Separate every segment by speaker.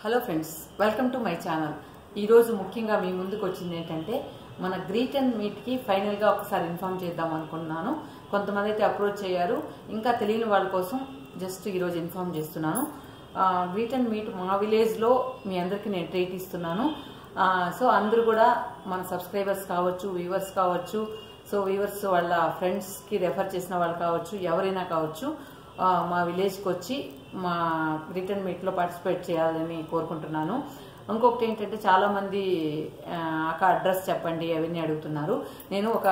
Speaker 1: hello friends welcome to my channel ఈరోజు ముఖ్యంగా మీ ముందుకు వచ్చింది ఏంటంటే మన గ్రీట్ అండ్ మీట్కి ఫైనల్గా ఒకసారి ఇన్ఫామ్ చేద్దాం అనుకుంటున్నాను కొంతమంది అయితే అప్రోచ్ అయ్యారు ఇంకా తెలియని వాళ్ళ కోసం జస్ట్ ఈరోజు ఇన్ఫామ్ చేస్తున్నాను గ్రీట్ అండ్ మీట్ మా విలేజ్లో మీ అందరికీ నేను ట్రీట్ ఇస్తున్నాను సో అందరూ కూడా మన సబ్స్క్రైబర్స్ కావచ్చు వ్యూవర్స్ కావచ్చు సో వ్యూవర్స్ వాళ్ళ ఫ్రెండ్స్కి రెఫర్ చేసిన వాళ్ళు కావచ్చు ఎవరైనా కావచ్చు ఆ, మా విలేజ్కి వచ్చి మా రిటర్న్ మీట్లో పార్టిసిపేట్ చేయాలని కోరుకుంటున్నాను ఇంకొకటి ఏంటంటే చాలామంది ఆ, అక్క అడ్రస్ చెప్పండి అవన్నీ అడుగుతున్నారు నేను ఒక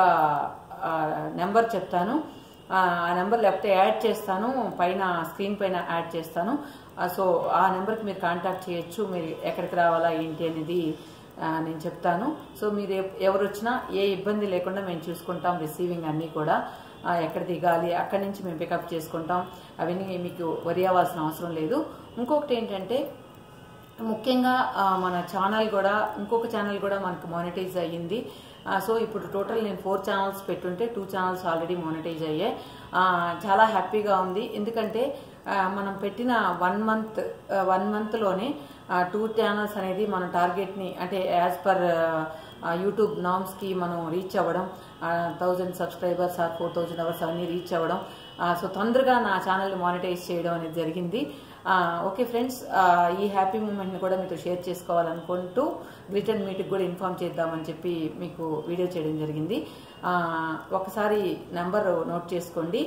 Speaker 1: నెంబర్ చెప్తాను ఆ నెంబర్ లేకపోతే యాడ్ చేస్తాను పైన స్క్రీన్ పైన యాడ్ చేస్తాను ఆ, సో ఆ నెంబర్కి మీరు కాంటాక్ట్ చేయొచ్చు మీరు ఎక్కడికి రావాలా ఏంటి అనేది ఆ, నేను చెప్తాను సో మీరు ఎప్- ఎవరు వచ్చినా ఏ ఇబ్బంది లేకుండా మేము చూసుకుంటాం రిసీవింగ్ అన్నీ కూడా ఆ, ఎక్కడ దిగాలి అక్కడి నుంచి మేము పికప్ చేసుకుంటాం అవన్నీ మీకు వరి అవ్వాల్సిన అవసరం లేదు ఇంకొకటి ఏంటంటే ముఖ్యంగా ఆ, మన ఛానల్ కూడా ఇంకొక ఛానల్ కూడా మనకు మానిటైజ్ అయ్యింది ఆ, సో ఇప్పుడు టోటల్ నేను ఫోర్ ఛానల్స్ పెట్టుంటే టూ ఛానల్స్ ఆల్రెడీ మానిటైజ్ అయ్యాయి ఆ, చాలా హ్యాపీగా ఉంది ఎందుకంటే ఆ, మనం పెట్టిన వన్ మంత్ వన్ మంత్లోనే టూ ఛానల్స్ అనేది మన టార్గెట్ని అంటే యాజ్ పర్ యూట్యూబ్ నామ్స్కి మనం రీచ్ అవ్వడం thousand subscribers or four thousand hours అవన్నీ రీచ్ అవ్వడం ఆ, సో తొందరగా నా ఛానల్ని మానిటైజ్ చేయడం అనేది జరిగింది ఆ, ఓకే ఫ్రెండ్స్ ఆ, ఈ హ్యాపీ మూమెంట్ని కూడా మీతో షేర్ చేసుకోవాలనుకుంటూ గ్లిటన్ మీట్కి కూడా ఇన్ఫామ్ చేద్దామని చెప్పి మీకు వీడియో చేయడం జరిగింది ఆ, ఒకసారి నెంబర్ నోట్ చేసుకోండి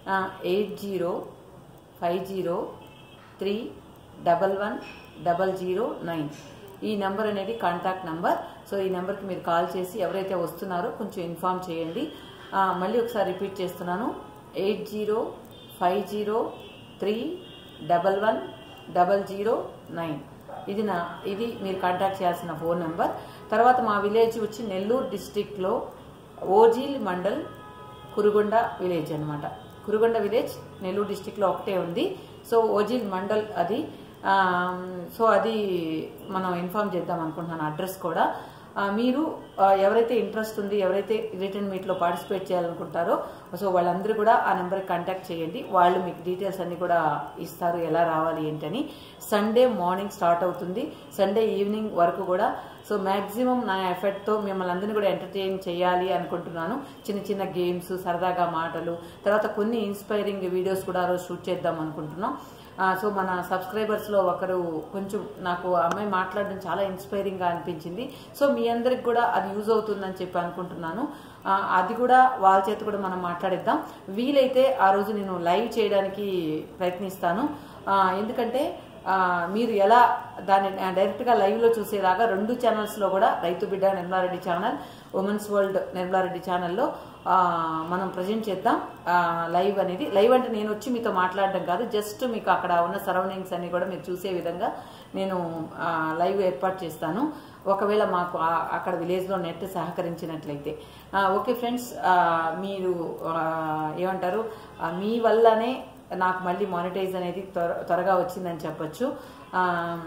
Speaker 1: eight zero five zero three double one double zero nine ఈ నెంబర్ అనేది కాంటాక్ట్ నెంబర్ సో ఈ నెంబర్కి మీరు కాల్ చేసి ఎవరైతే వస్తున్నారో కొంచెం ఇన్ఫామ్ చేయండి ఆ, మళ్ళీ ఒకసారి రిపీట్ చేస్తున్నాను eight zero five zero three double one double zero nine ఇది నా ఇది మీరు కాంటాక్ట్ చేయాల్సిన ఫోన్ నెంబర్ తర్వాత మా విలేజ్ వచ్చి నెల్లూరు డిస్టిక్లో ఓజీల్ మండల్ కురుగొండ విలేజ్ అన్నమాట కురుగొండ విలేజ్ నెల్లూరు డిస్టిక్లో ఒకటే ఉంది సో ఓజిల్ మండల్ అది ఆ, సో అది మనం ఇన్ఫామ్ చేద్దాం అనుకుంటున్నాను అడ్రస్ కూడా ఆ, మీరు ఆ, ఎవరైతే ఇంట్రెస్ట్ ఉంది ఎవరైతే రిటర్న్ మీట్లో పార్టిసిపేట్ చేయాలనుకుంటారో సో వాళ్ళందరూ కూడా ఆ నెంబర్కి కాంటాక్ట్ చేయండి వాళ్ళు మీకు డీటెయిల్స్ అన్ని కూడా ఇస్తారు ఎలా రావాలి ఏంటని సండే మార్నింగ్ స్టార్ట్ అవుతుంది సండే ఈవినింగ్ వరకు కూడా సో మ్యాక్సిమం నా ఎఫర్ట్తో మిమ్మల్ని అందరినీ కూడా ఎంటర్టైన్ చేయాలి అనుకుంటున్నాను చిన్న చిన్న గేమ్స్ సరదాగా మాటలు తర్వాత కొన్ని ఇన్స్పైరింగ్ వీడియోస్ కూడా ఆ రోజు షూట్ చేద్దాం అనుకుంటున్నాం ఆ, సో మన సబ్స్క్రైబర్స్లో ఒకరు కొంచెం నాకు ఆ అమ్మాయి మాట్లాడడం చాలా ఇన్స్పైరింగ్గా అనిపించింది సో మీ అందరికి కూడా అది యూజ్ అవుతుందని చెప్పి అనుకుంటున్నాను ఆ, అది కూడా వాళ్ళ చేత కూడా మనం మాట్లాడిద్దాం వీలైతే ఆ రోజు నేను లైవ్ చేయడానికి ప్రయత్నిస్తాను ఆ, ఎందుకంటే ఆ, మీరు ఎలా దాన్ని డైరెక్ట్గా లైవ్లో చూసేలాగా రెండు ఛానల్స్లో కూడా రైతు బిడ్డ Nirmala Reddy channel women's world Nirmala Reddy ఛానల్లో ఆ, మనం ప్రజెంట్ చేద్దాం ఆ, లైవ్ అనేది లైవ్ అంటే నేను వచ్చి మీతో మాట్లాడడం కాదు జస్ట్ మీకు అక్కడ ఉన్న సరౌండింగ్స్ అన్ని కూడా మీరు చూసే విధంగా నేను ఆ, లైవ్ ఏర్పాటు చేస్తాను ఒకవేళ మాకు ఆ- అక్కడ విలేజ్లో నెట్ సహకరించినట్లయితే ఆ, ఓకే ఫ్రెండ్స్ ఆ, మీరు ఆ, ఏమంటారు ఆ, మీ వల్లనే నాకు మళ్ళీ మానిటైజ్ అనేది త్వర త్వరగా వచ్చిందని చెప్పొచ్చు ఆ,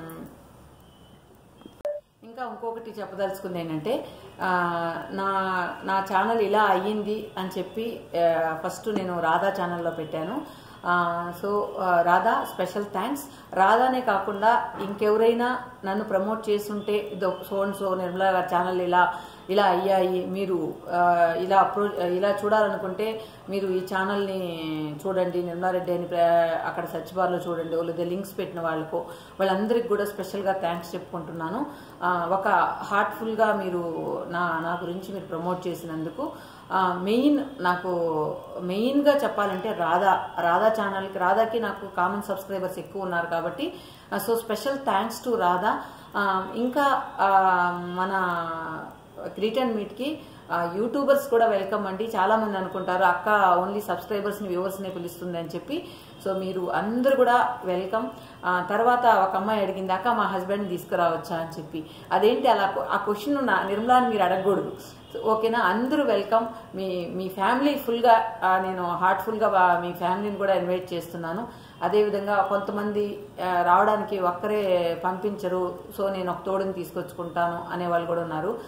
Speaker 1: ఇంకా ఇంకొకటి చెప్పదలుచుకుంది ఏంటంటే ఆ, నా నా ఛానల్ ఇలా అయ్యింది అని చెప్పి ఆ, ఫస్ట్ నేను రాధా ఛానల్లో పెట్టాను ఆ, సో ఆ, రాధా స్పెషల్ థ్యాంక్స్ రాధానే కాకుండా ఇంకెవరైనా నన్ను ప్రమోట్ చేస్తుంటే ఇదో సో అండ్ సో నిర్మలా గారి ఛానల్ ఇలా ఇలా అయ్యాయి మీరు ఆ, ఇలా అప్రో ఇలా చూడాలనుకుంటే మీరు ఈ ఛానల్ని చూడండి నిర్మలారెడ్డి అని ప్ర- అక్కడ సెర్చ్ బార్లో చూడండి లేదా లింక్స్ పెట్టిన వాళ్ళకు వాళ్ళందరికీ కూడా స్పెషల్గా థ్యాంక్స్ చెప్పుకుంటున్నాను ఆ, ఒక హార్ట్ఫుల్గా మీరు నా నా గురించి మీరు ప్రమోట్ చేసినందుకు ఆ, మెయిన్ నాకు మెయిన్గా చెప్పాలంటే రాధా రాధా ఛానల్కి రాధాకి నాకు కామన్ సబ్స్క్రైబర్స్ ఎక్కువ ఉన్నారు కాబట్టి ఆ, so special thanks to Radha ఆ, ఇంకా ఆ, మన రిటర్న్ మీట్కి యూట్యూబర్స్ కూడా వెల్కమ్ అండి చాలా మంది అనుకుంటారు అక్క ఓన్లీ సబ్స్క్రైబర్స్ని వ్యూవర్స్ని పిలుస్తుంది అని చెప్పి సో మీరు అందరు కూడా వెల్కమ్ ఆ, తర్వాత ఒక అమ్మాయి అడిగింది అక్క మా హస్బెండ్ తీసుకురావచ్చా అని చెప్పి అదేంటి అలా ఆ క్వశ్చన్ నా నిర్మలాని మీరు అడగకూడదు ఓకేనా అందరూ వెల్కమ్ మీ మీ ఫ్యామిలీ ఫుల్గా ఆ, నేను హార్ట్ఫుల్గా వా- మీ ఫ్యామిలీని కూడా ఇన్వైట్ చేస్తున్నాను అదేవిధంగా కొంతమంది ఆ, రావడానికి ఒక్కరే పంపించరు సో నేను ఒక తోడుని తీసుకొచ్చుకుంటాను అనే వాళ్ళు కూడా ఉన్నారు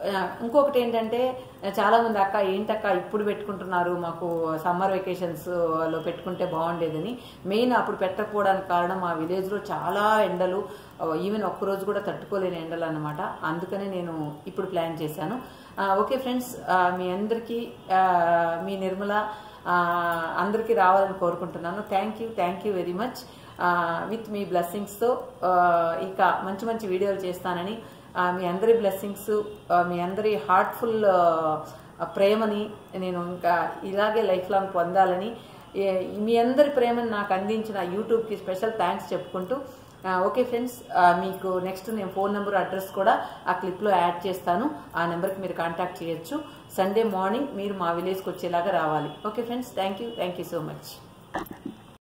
Speaker 1: ఆ, ఇంకొకటి ఏంటంటే చాలా మంది అక్క ఏంటక్క ఇప్పుడు పెట్టుకుంటున్నారు మాకు సమ్మర్ వెకేషన్స్ లో పెట్టుకుంటే బాగుండేదని మెయిన్ అప్పుడు పెట్టకపోవడానికి కారణం మా విలేజ్ లో చాలా ఎండలు ఈవెన్ ఒక్కరోజు కూడా తట్టుకోలేని ఎండలు అనమాట అందుకనే నేను ఇప్పుడు ప్లాన్ చేశాను ఆ, ఓకే ఫ్రెండ్స్ ఆ, మీ అందరికీ ఆ, మీ నిర్మల ఆ, అందరికీ రావాలని కోరుకుంటున్నాను thank you thank you very much with మీ బ్లెస్సింగ్స్తో ఇక మంచి మంచి వీడియోలు చేస్తానని ఆ, మీ అందరి బ్లెస్సింగ్స్ మీ అందరి హార్ట్ఫుల్ ప్రేమని నేను ఇంకా ఇలాగే లైఫ్ లాంగ్ పొందాలని ఏ- మీ అందరి ప్రేమను నాకు అందించిన యూట్యూబ్కి స్పెషల్ థ్యాంక్స్ చెప్పుకుంటూ ఆ, ఓకే ఫ్రెండ్స్ ఆ, మీకు నెక్స్ట్ నేను ఫోన్ నెంబర్ అడ్రస్ కూడా ఆ క్లిప్లో యాడ్ చేస్తాను ఆ నెంబర్కి మీరు కాంటాక్ట్ చేయొచ్చు సండే మార్నింగ్ మీరు మా విలేజ్కి వచ్చేలాగా రావాలి okay friends thank you thank you so much